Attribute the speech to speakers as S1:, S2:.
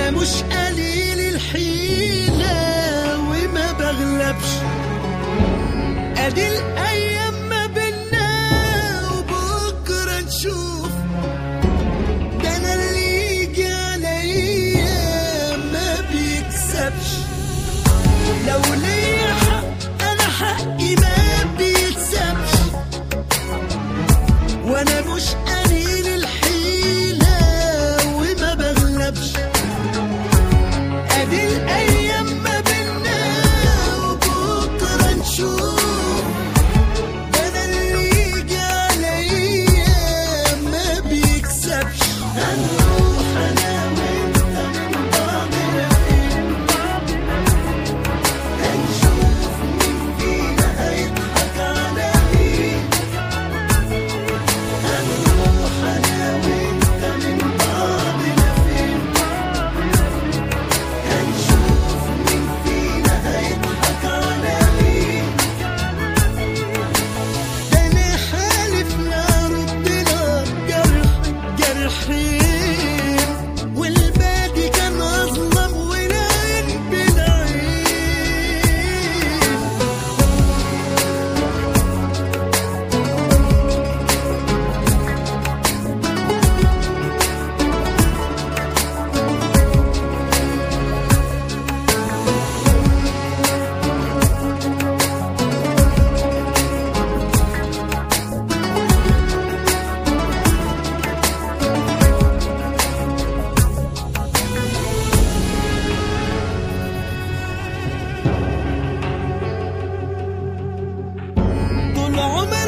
S1: وانا مش قليل الحيلة وما بغلبش ادي الايام ما بينا وبكرة نشوف ده انا اللي يجي عليا ما بيكسبش لو ليا حق انا حقي ما بيتسابش وانا مش قليل الحيلة وما بغلبش ادي الايام ما بينا وبكرة نشوف ده انا اللي يجي عليا ما بيكسبش هنروح انا وانت من بعضنا فين هنشوف مين فينا هيضحك على مين هنروح انا وانت من بعضنا فين هنشوف مين فينا هيضحك على مين ده انا حالف نرد لك جرح جرحين والباقي كان اظلم والعين بالعين طول عمري